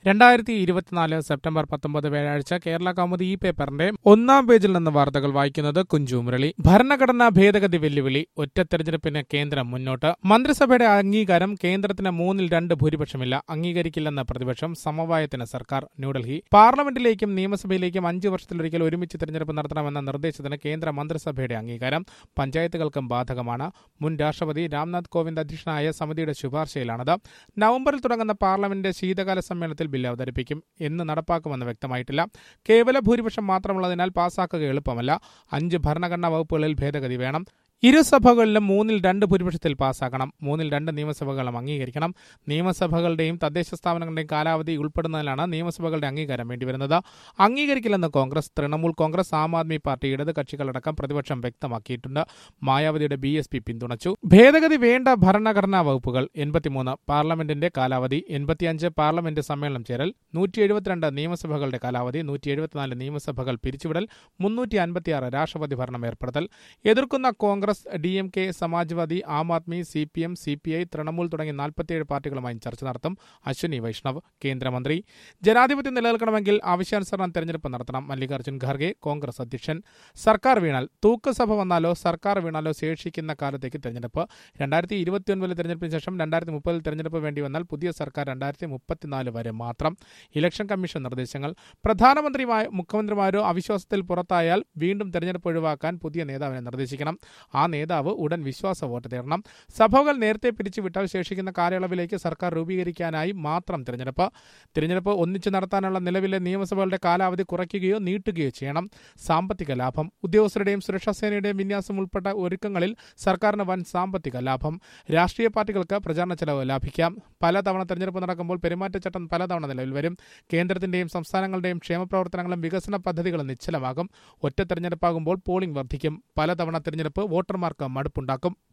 രണ്ടായിരത്തി ഇരുപത്തിനാല് സെപ്റ്റംബർ പത്തൊമ്പത് വ്യാഴാഴ്ച കേരള കൗമുദി ഈ പേപ്പറിന്റെ ഒന്നാം പേജിൽ നിന്ന് വാർത്തകൾ വായിക്കുന്നത് കുഞ്ചു മുരളി ഭരണഘടനാ ഭേദഗതി വെല്ലുവിളി ഒറ്റ തെരഞ്ഞെടുപ്പിന് കേന്ദ്രം മുന്നോട്ട് മന്ത്രിസഭയുടെ അംഗീകാരം കേന്ദ്രത്തിന് മൂന്നിൽ രണ്ട് ഭൂരിപക്ഷമില്ല അംഗീകരിക്കില്ലെന്ന് പ്രതിപക്ഷം സമവായത്തിന് സർക്കാർ ന്യൂഡൽഹി പാർലമെന്റിലേക്കും നിയമസഭയിലേക്കും അഞ്ചു വർഷത്തിലൊരിക്കൽ ഒരുമിച്ച് തെരഞ്ഞെടുപ്പ് നടത്തണമെന്ന നിർദ്ദേശത്തിന് കേന്ദ്ര മന്ത്രിസഭയുടെ അംഗീകാരം പഞ്ചായത്തുകൾക്കും ബാധകമാണ് മുൻ രാഷ്ട്രപതി രാംനാഥ് കോവിന്ദ് അധ്യക്ഷനായ സമിതിയുടെ ശുപാർശയിലാണത് നവംബറിൽ തുടങ്ങുന്ന പാർലമെന്റിന്റെ ശീതകാല സമ്മേളനത്തിൽ ബില്ല് അവതരിപ്പിക്കും എന്ന് നടപ്പാക്കുമെന്ന് വ്യക്തമായിട്ടില്ല കേവല ഭൂരിപക്ഷം മാത്രമുള്ളതിനാൽ പാസാക്കുക എളുപ്പമല്ല അഞ്ച് ഭരണഘടനാ വകുപ്പുകളിൽ ഭേദഗതി വേണം ഇരുസഭകളിലും മൂന്നിൽ രണ്ട് ഭൂരിപക്ഷത്തിൽ പാസ്സാക്കണം മൂന്നിൽ രണ്ട് നിയമസഭകളും അംഗീകരിക്കണം നിയമസഭകളുടെയും തദ്ദേശ സ്ഥാപനങ്ങളുടെയും കാലാവധി ഉൾപ്പെടുന്നതിലാണ് നിയമസഭകളുടെ അംഗീകാരം വേണ്ടിവരുന്നത് അംഗീകരിക്കില്ലെന്ന് Congress Trinamool Congress Aam Aadmi party ഇടത് കക്ഷികളടക്കം പ്രതിപക്ഷം വ്യക്തമാക്കിയിട്ടുണ്ട് മായാവതിയുടെ ബി എസ് പി പിന്തുണച്ചു ഭേദഗതി വേണ്ട ഭരണഘടനാ വകുപ്പുകൾ എൺപത്തിമൂന്ന് പാർലമെന്റിന്റെ കാലാവധി എൺപത്തിയഞ്ച് പാർലമെന്റ് സമ്മേളനം ചേരൽ നൂറ്റി എഴുപത്തിരണ്ട് നിയമസഭകളുടെ കാലാവധി നൂറ്റി എഴുപത്തിനാല് നിയമസഭകൾ പിരിച്ചുവിടൽ മുന്നൂറ്റി അൻപത്തിയാറ് രാഷ്ട്രപതി ഭരണം ഏർപ്പെടുത്തൽ എതിർക്കുന്ന Congress D M K Samajwadi Aam Aadmi C P M C P I Trinamool തുടങ്ങി നാൽപ്പത്തിയേഴ് പാർട്ടികളുമായി ചർച്ച നടത്തും അശ്വിനി വൈഷ്ണവ് കേന്ദ്രമന്ത്രി ജനാധിപത്യം നിലനിൽക്കണമെങ്കിൽ ആവശ്യാനുസരണം തെരഞ്ഞെടുപ്പ് നടത്തണം മല്ലികാർജ്ജുൻ ഖാർഗെ കോൺഗ്രസ് അധ്യക്ഷൻ സർക്കാർ വീണാൽ തൂക്കസഭ വന്നാലോ സർക്കാർ വീണാലോ ശേഷിക്കുന്ന കാലത്തേക്ക് തെരഞ്ഞെടുപ്പ് രണ്ടായിരത്തി ഇരുപത്തിയൊൻപതിലെ തെരഞ്ഞെടുപ്പിന് ശേഷം രണ്ടായിരത്തി മുപ്പതിൽ തെരഞ്ഞെടുപ്പ് വേണ്ടി വന്നാൽ പുതിയ സർക്കാർ രണ്ടായിരത്തി മുപ്പത്തിനാല് വരെ മാത്രം ഇലക്ഷൻ കമ്മീഷൻ നിർദ്ദേശങ്ങൾ പ്രധാനമന്ത്രിയുമായ മുഖ്യമന്ത്രിമാരോ അവിശ്വാസത്തിൽ പുറത്തായാൽ വീണ്ടും തെരഞ്ഞെടുപ്പ് ഒഴിവാക്കാൻ പുതിയ നേതാവിനെ നിർദ്ദേശിക്കണം ആ നേതാവ് ഉടൻ വിശ്വാസ വോട്ട് തേടണം സഭകൾ നേരത്തെ പിരിച്ചുവിട്ടാൽ ശേഷിക്കുന്ന കാലയളവിലേക്ക് സർക്കാർ രൂപീകരിക്കാനായി മാത്രം തിരഞ്ഞെടുപ്പ് തിരഞ്ഞെടുപ്പ് ഒന്നിച്ചു നടത്താനുള്ള നിലവിലെ നിയമസഭകളുടെ കാലാവധി കുറയ്ക്കുകയോ നീട്ടുകയോ ചെയ്യണം സാമ്പത്തിക ലാഭം ഉദ്യോഗസ്ഥരുടെയും സുരക്ഷാ സേനയുടെയും വിന്യാസം ഉൾപ്പെട്ട ഒരുക്കങ്ങളിൽ സർക്കാരിന് വൻ സാമ്പത്തിക ലാഭം രാഷ്ട്രീയ പാർട്ടികൾക്ക് പ്രചാരണ ചെലവ് ലാഭിക്കാം പലതവണ തെരഞ്ഞെടുപ്പ് നടക്കുമ്പോൾ പെരുമാറ്റച്ചട്ടം പലതവണ നിലവിൽ വരും കേന്ദ്രത്തിന്റെയും സംസ്ഥാനങ്ങളുടെയും ക്ഷേമ പ്രവർത്തനങ്ങളും വികസന പദ്ധതികളും നിശ്ചലമാകും ഒറ്റ തെരഞ്ഞെടുപ്പാകുമ്പോൾ പോളിംഗ് വർദ്ധിക്കും പലതവണ തെരഞ്ഞെടുപ്പ് വോട്ടർമാർക്ക് മടുപ്പുണ്ടാക്കും